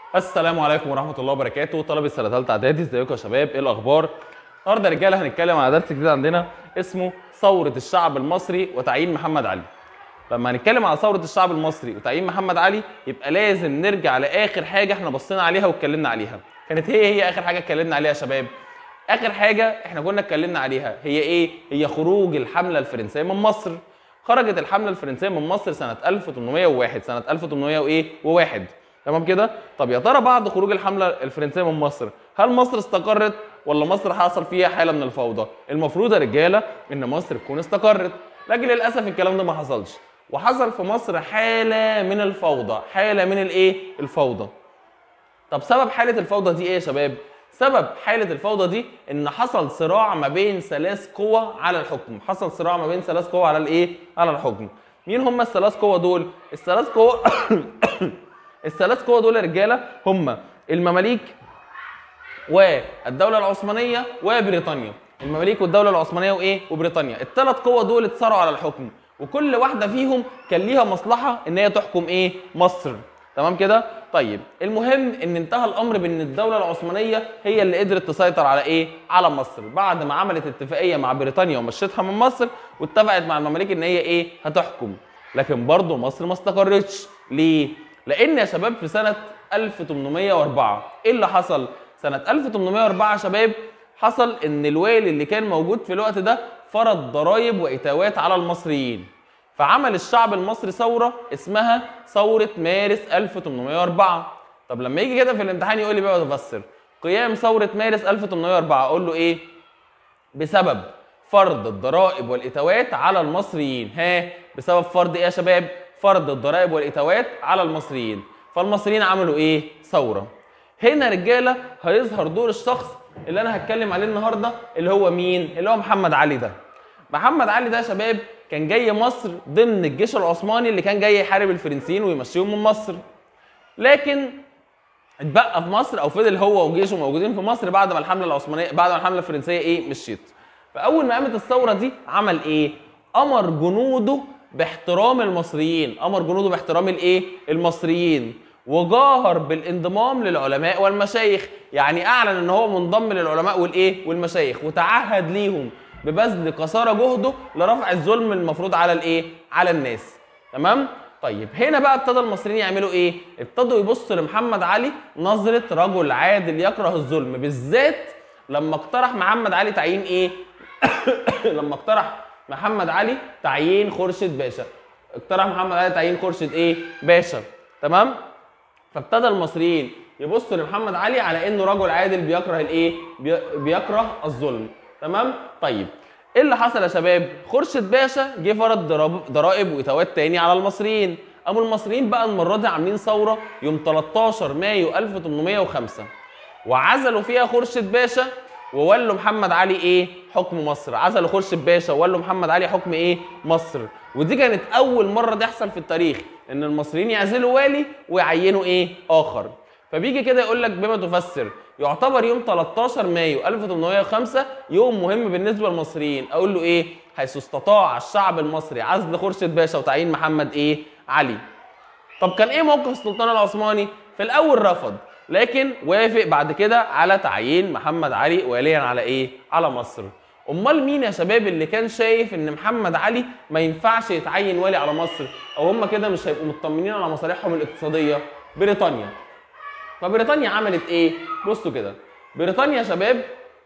السلام عليكم ورحمه الله وبركاته طلبه سنه ثالثه اعدادي ازيكم يا شباب ايه الاخبار النهارده يا رجاله هنتكلم على درس جديد عندنا اسمه ثوره الشعب المصري وتعيين محمد علي لما هنتكلم على ثوره الشعب المصري وتعيين محمد علي يبقى لازم نرجع لاخر حاجه احنا بصينا عليها واتكلمنا عليها كانت هي هي اخر حاجه اتكلمنا عليها يا شباب اخر حاجه احنا كنا اتكلمنا عليها هي ايه هي خروج الحمله الفرنسيه من مصر خرجت الحمله الفرنسيه من مصر سنه 1801 سنه 1800 وايه وواحد تمام كده طب يا ترى بعد خروج الحمله الفرنسيه من مصر هل مصر استقرت ولا مصر حصل فيها حاله من الفوضى المفروض يا رجاله ان مصر تكون استقرت لكن للاسف الكلام ده ما حصلش وحصل في مصر حاله من الفوضى حاله من الايه الفوضى طب سبب حاله الفوضى دي ايه يا شباب سبب حالة الفوضى دي إن حصل صراع ما بين ثلاث قوى على الحكم، حصل صراع ما بين ثلاث قوى على الإيه؟ على الحكم. مين هم الثلاث قوى دول؟ الثلاث قوى الثلاث قوى دول يا رجالة هم المماليك والدولة العثمانية وبريطانيا. المماليك والدولة العثمانية وإيه؟ وبريطانيا. الثلاث قوى دول اتصارعوا على الحكم، وكل واحدة فيهم كان ليها مصلحة إن هي تحكم إيه؟ مصر. تمام كده؟ طيب المهم ان انتهى الامر بان الدوله العثمانيه هي اللي قدرت تسيطر على ايه؟ على مصر بعد ما عملت اتفاقيه مع بريطانيا ومشيتها من مصر واتفقت مع المماليك ان هي ايه؟ هتحكم. لكن برضه مصر ما استقرتش ليه؟ لان يا شباب في سنه 1804 ايه اللي حصل؟ سنه 1804 يا شباب حصل ان الوالي اللي كان موجود في الوقت ده فرض ضرائب واتاوات على المصريين. فعمل الشعب المصري ثورة اسمها ثورة مارس 1804 طب لما يجي كده في الامتحان يقول لي بقى تفسر قيام ثورة مارس 1804 اقول له ايه بسبب فرض الضرائب والاتاوات على المصريين ها بسبب فرض ايه يا شباب فرض الضرائب والاتاوات على المصريين فالمصريين عملوا ايه ثورة هنا رجالة هيظهر دور الشخص اللي انا هتكلم عليه النهارده اللي هو مين اللي هو محمد علي ده محمد علي ده يا شباب كان جاي مصر ضمن الجيش العثماني اللي كان جاي يحارب الفرنسيين ويمشيهم من مصر لكن اتبقى في مصر او فضل هو وجيشه موجودين في مصر بعد ما الحمله العثمانيه بعد ما الحمله الفرنسيه ايه مشيت فاول ما قامت الثوره دي عمل ايه امر جنوده باحترام المصريين امر جنوده باحترام الايه المصريين وجاهر بالانضمام للعلماء والمشايخ يعني اعلن ان هو منضم للعلماء والايه والمشايخ وتعهد ليهم ببذل قصارى جهده لرفع الظلم المفروض على الايه؟ على الناس. تمام؟ طيب هنا بقى ابتدى المصريين يعملوا ايه؟ ابتدوا يبصوا لمحمد علي نظرة رجل عادل يكره الظلم بالذات لما اقترح محمد علي تعيين ايه؟ لما اقترح محمد علي تعيين خورشيد باشا. اقترح محمد علي تعيين خورشيد ايه؟ باشا. تمام؟ فابتدى المصريين يبصوا لمحمد علي على انه رجل عادل بيكره الايه؟ بيكره الظلم. تمام طيب ايه اللي حصل يا شباب خورشيد باشا جه فرض ضرائب واتاوات تاني على المصريين قاموا المصريين بقى المره دي عاملين ثوره يوم 13 مايو 1805 وعزلوا فيها خورشيد باشا وولوا محمد علي ايه حكم مصر عزلوا خورشيد باشا وولوا محمد علي حكم ايه مصر ودي كانت اول مره تحصل في التاريخ ان المصريين يعزلوا والي ويعينوا ايه اخر فبيجي كده يقول لك بما تفسر يعتبر يوم 13 مايو 1805 يوم مهم بالنسبه للمصريين اقول له ايه حيث استطاع الشعب المصري عزل خورشيد باشا وتعيين محمد ايه علي طب كان ايه موقف السلطان العثماني في الاول رفض لكن وافق بعد كده على تعيين محمد علي واليا على ايه على مصر امال مين يا شباب اللي كان شايف ان محمد علي ما ينفعش يتعين والي على مصر او هم كده مش هيبقوا مطمنين على مصالحهم الاقتصاديه بريطانيا فبريطانيا عملت ايه؟ بصوا كده بريطانيا يا شباب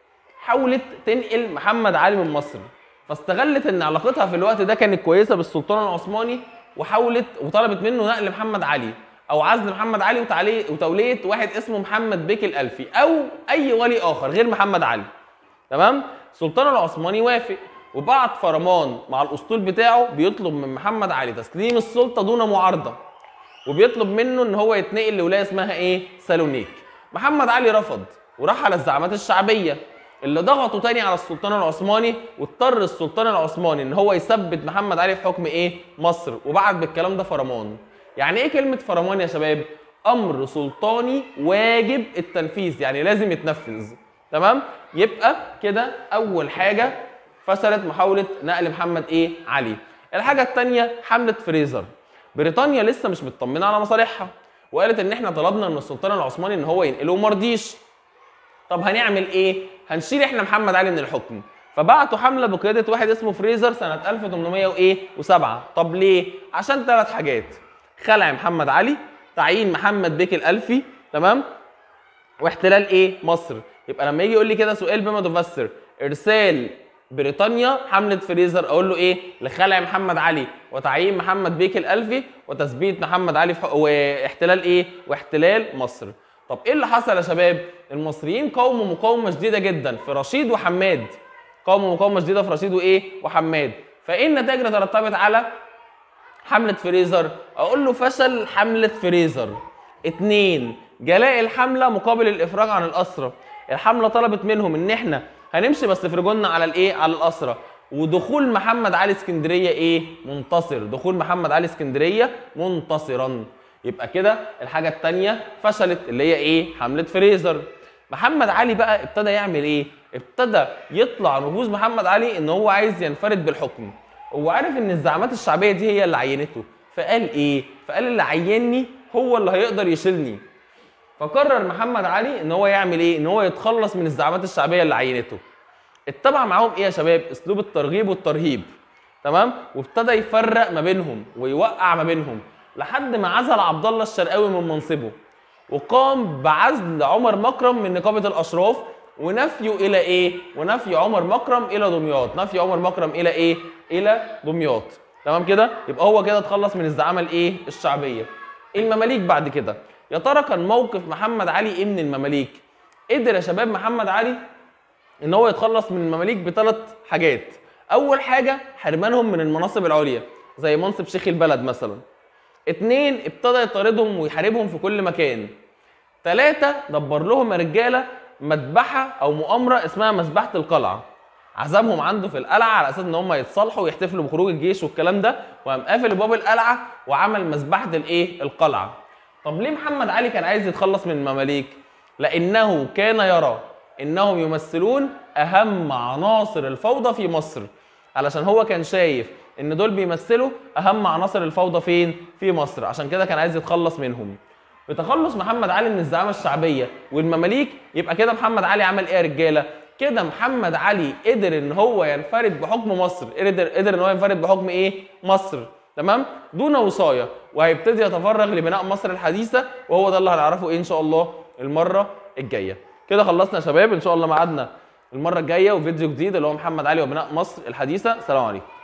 حاولت تنقل محمد علي من مصر فاستغلت ان علاقتها في الوقت ده كانت كويسه بالسلطان العثماني وحاولت وطلبت منه نقل محمد علي او عزل محمد علي وتوليه واحد اسمه محمد بيك الالفي او اي ولي اخر غير محمد علي تمام السلطان العثماني وافق وبعت فرمان مع الاسطول بتاعه بيطلب من محمد علي تسليم السلطه دون معارضه وبيطلب منه ان هو يتنقل لولايه اسمها ايه؟ سالونيك. محمد علي رفض وراح على الزعامات الشعبيه اللي ضغطوا تاني على السلطان العثماني واضطر السلطان العثماني ان هو يثبت محمد علي في حكم ايه؟ مصر وبعت بالكلام ده فرمان. يعني ايه كلمه فرمان يا شباب؟ امر سلطاني واجب التنفيذ يعني لازم يتنفذ. تمام؟ يبقى كده اول حاجه فشلت محاوله نقل محمد ايه؟ علي. الحاجه الثانيه حمله فريزر. بريطانيا لسه مش مطمنه على مصالحها وقالت ان احنا طلبنا من السلطان العثماني ان هو ينقله وما رضيش طب هنعمل ايه هنشيل احنا محمد علي من الحكم فبعتوا حمله بقياده واحد اسمه فريزر سنه 1807 طب ليه عشان ثلاث حاجات خلع محمد علي تعيين محمد بيك الالفي تمام واحتلال ايه مصر يبقى لما يجي يقول لي كده سؤال بما تفسر ارسال بريطانيا حمله فريزر اقول له ايه لخلع محمد علي وتعيين محمد بيك الالفي وتثبيت محمد علي في حق... واحتلال ايه واحتلال مصر طب ايه اللي حصل يا شباب المصريين قاوموا مقاومه شديده جدا في رشيد وحماد قاوموا مقاومه شديده في رشيد وايه وحماد فايه النتائج اللي ترتبت على حملة فريزر اقول له فشل حملة فريزر اتنين جلاء الحملة مقابل الافراج عن الاسرى الحملة طلبت منهم ان احنا هنمشي بس فرجونا على الايه على الاسرى ودخول محمد علي اسكندرية ايه منتصر دخول محمد علي اسكندرية منتصرا يبقى كده الحاجة التانية فشلت اللي هي ايه حملة فريزر محمد علي بقى ابتدى يعمل ايه ابتدى يطلع نفوذ محمد علي ان هو عايز ينفرد بالحكم هو عارف ان الزعامات الشعبيه دي هي اللي عينته فقال ايه فقال اللي عيني هو اللي هيقدر يشيلني فقرر محمد علي ان هو يعمل ايه ان هو يتخلص من الزعامات الشعبيه اللي عينته اتبع معاهم ايه يا شباب اسلوب الترغيب والترهيب تمام وابتدى يفرق ما بينهم ويوقع ما بينهم لحد ما عزل عبد الله الشرقاوي من منصبه وقام بعزل عمر مكرم من نقابه الاشراف ونفيه الى ايه ونفي عمر مكرم الى دمياط نفي عمر مكرم الى ايه الى دمياط تمام كده يبقى هو كده اتخلص من الزعامه الايه الشعبيه المماليك بعد كده يا ترى كان موقف محمد علي ايه من المماليك قدر يا شباب محمد علي ان هو يتخلص من المماليك بثلاث حاجات اول حاجه حرمانهم من المناصب العليا زي منصب شيخ البلد مثلا اتنين ابتدى يطاردهم ويحاربهم في كل مكان ثلاثة دبر لهم يا رجالة مذبحة أو مؤامرة اسمها مذبحة القلعة عزمهم عنده في القلعة على أساس إن هم يتصالحوا ويحتفلوا بخروج الجيش والكلام ده وقام قافل أبواب القلعة وعمل مذبحة الإيه؟ القلعة. طب ليه محمد علي كان عايز يتخلص من المماليك؟ لأنه كان يرى إنهم يمثلون أهم عناصر الفوضى في مصر. علشان هو كان شايف إن دول بيمثلوا أهم عناصر الفوضى فين؟ في مصر، عشان كده كان عايز يتخلص منهم. بتخلص محمد علي من الزعامه الشعبيه والمماليك يبقى كده محمد علي عمل ايه يا رجاله؟ كده محمد علي قدر ان هو ينفرد بحكم مصر، قدر قدر ان هو ينفرد بحكم ايه؟ مصر، تمام؟ دون وصايه وهيبتدي يتفرغ لبناء مصر الحديثه وهو ده اللي هنعرفه ايه ان شاء الله المره الجايه. كده خلصنا يا شباب ان شاء الله ميعادنا المره الجايه وفيديو جديد اللي هو محمد علي وبناء مصر الحديثه، سلام عليكم.